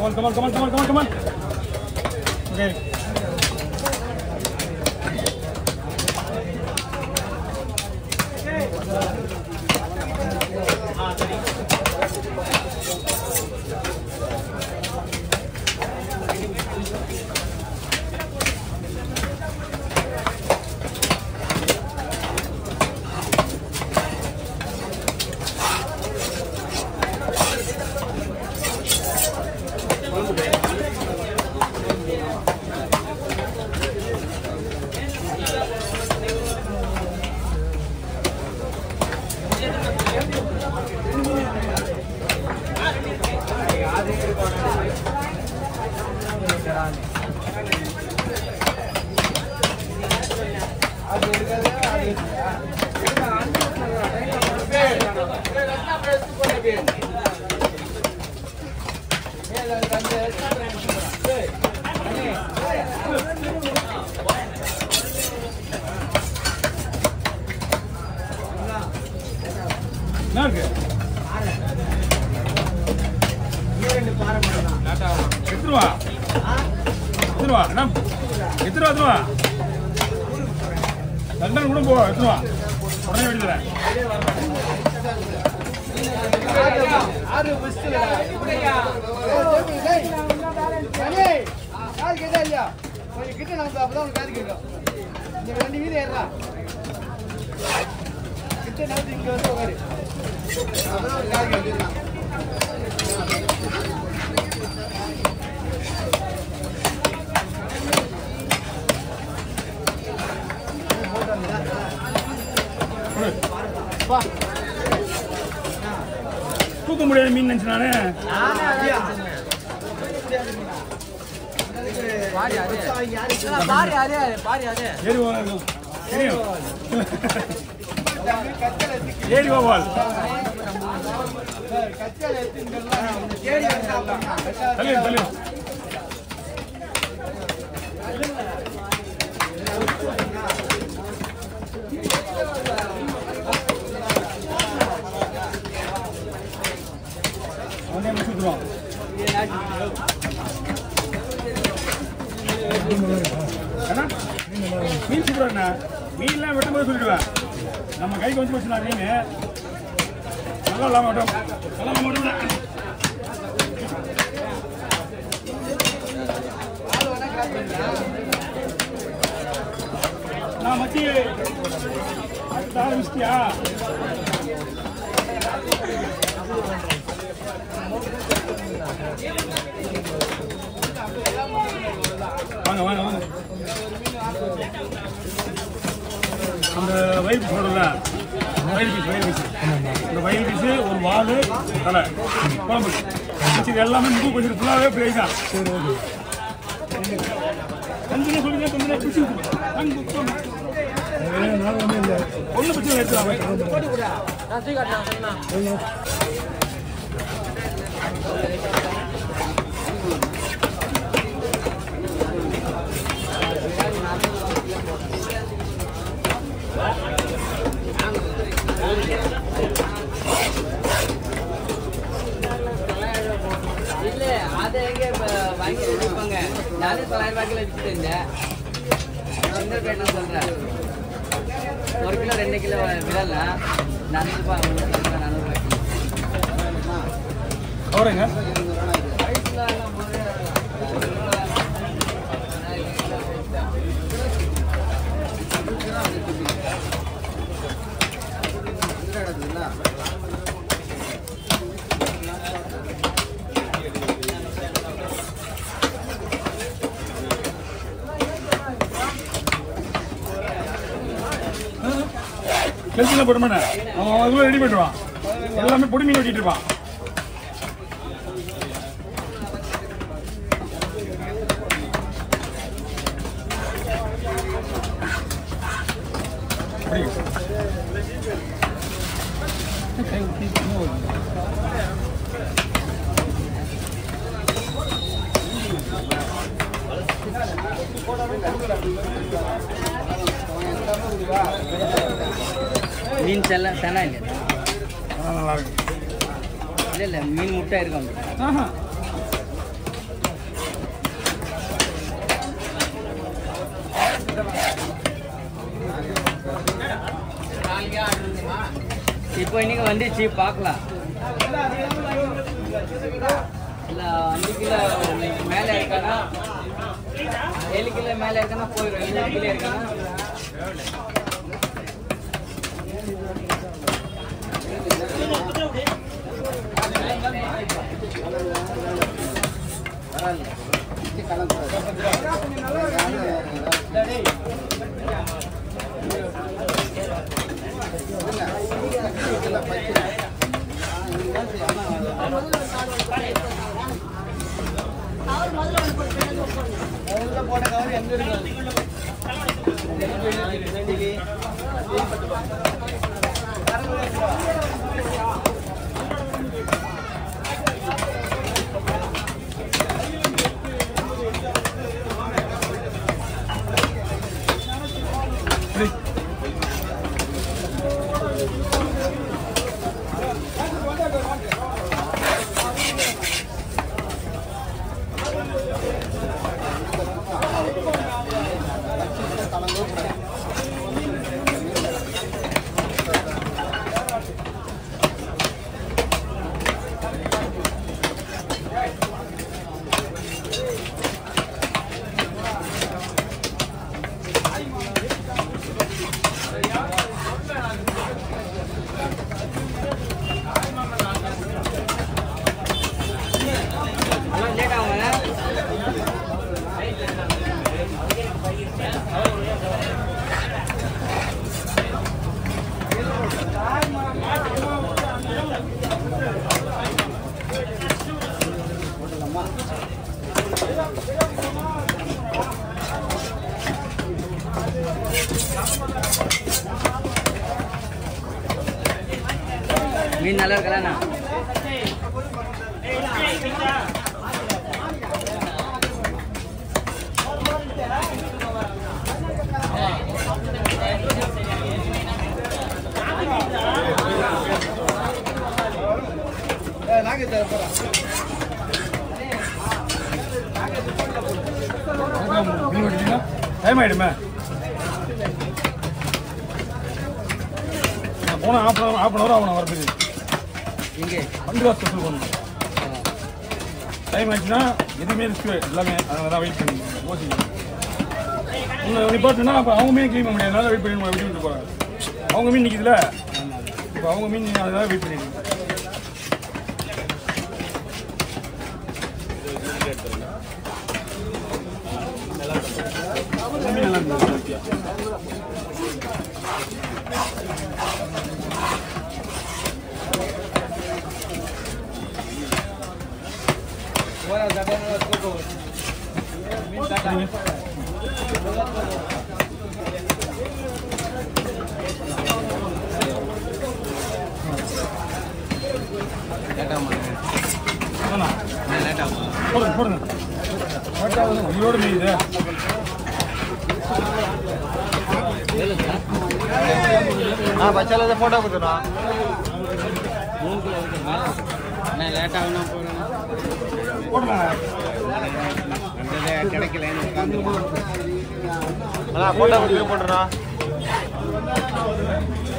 Come on, come on, come on, come on, come on, come on. Okay. என்ன இருக்கு எத்தனை ரூபா எத்தனை ரூபா என்ன எத்தனை ரூபா எத்தனை ரூபா லண்டன் கூட போ எத்தனை ரூபா உடனே வெடி தரேன் கிட்ட நமக்கு அப்பதான் உனக்கு காது கேட்கும் இந்த ரெண்டு வீடு ஏறா கிட்ட நமக்கு இங்க வந்து உட்காரு அப்பதான் உனக்கு காது கேட்கும் தூக்க முடியாத மீன் நினைச்சு நானு ஏறி வா தெரியும் ஏறி வா வால் கச்சால எடுத்துக்கலாம் கேடி வந்து சாப்பிடலாம் தள்ளி தள்ளி அவனே முடிச்சு விட்டுருவான் அண்ணா, மீன் சூப்பரா அண்ணா. மீன்லாம் வெட்டும் போது சொல்லிடுவேன் நம்ம கைக்கு வந்து போச்சுண்ணா மீன் நல்லா இல்லாம வெட்டும் நல்லா இல்லாம வெட்டும் நான் மச்சி அடுத்த ஆரம்பிச்சிட்டியா வாங்க வாங்க வாங்க அந்த வயிறு பீஸ் சொல்றல வயிறு பீஸ் வயிறு பீஸ் இந்த வயிறு பீஸ் ஒரு வால் தலை குழம்பு மிச்சது எல்லாமே முக்கு கொஞ்சம் ஃபுல்லாகவே ஃப்ரை தான் சரி ஓகே கொஞ்சம் சொல்லுங்க கொஞ்சம் பிடிச்சி ஒன்றும் பிரச்சனை எடுத்துக்கலாம் இல்ல அதை எங்க இப்ப வாங்கி வச்சிருப்பாங்க நானே தொள்ளாயிரம் ரூபாய்க்கு வச்சுட்டு இருந்தேன் சின்ன பேட்டை சொல்றேன் ஒரு கிலோ ரெண்டு கிலோ விடலாம் நானூறு ரூபாய் முந்நூறு ரூபாய் நானூறு ரூபாய்க்கு அவரைங்க கெல்சியில் போட்டுமாண்ணே அவன் அதுக்குள்ள ரெடி பண்ணிடுவான் எல்லாமே பொடி மீன் வெட்டிட்டு இருப்பான் அப்படி. மீன் செல்ல செனா இல்லையா ஆ, நல்லா இருக்கு இல்லை இல்லை மீன் முட்டை இருக்கும் ஆஹா. இப்போ இன்னைக்கு வந்துச்சு பார்க்கலாம் இல்லை அஞ்சு கிலோ மேலே இருக்கானா ஏழு கிலோ மேலே இருக்கானா போயிடும் ஏழு கிலோ இருக்கானா முதல்ல போட்ட கவர் எங்க இருக்கு லேட் ஆகுங்க மீன் நல்லா இருக்கலாண்ணா நாங்க போறோம் மீன் வெட்டிட்டீங்களா டைம் ஆயிடுமே நான் போன half an half an hour ஆகணும் வரதுக்கு இங்கே வந்து வாசல் ஸ்பெஷல் பண்ணணும் டைம் ஆயிடுச்சுன்னா எதுவுமே ரிஸ்க் எல்லாமே அதனால தான் வெயிட் பண்ணி யோசிக்கணும் உங்களை நிப்பாட்டுனா அப்போ அவங்க மீன் க்ளீன் பண்ண முடியாது அதனால வெயிட் பண்ணி வெயிட் பண்ணிட்டு போகிறாங்க அவங்க மீன் நிற்கிதுல இப்போ அவங்க மீன் அதனால வெயிட் பண்ணிட்டு மீன் நல்லா இருந்தது போறா சட்டை தூக்கம் மீன் காட்டாங்க அதானா? போடுங்க போடுங்க உயிரோடு மீன் இது ஆ பச்சால போட்டோ கொடுத்துறோம் லேட் ஆகணும் போகிறேன் போடலாம் அதான் போட்டோ கொடுத்து போட்டுறோம்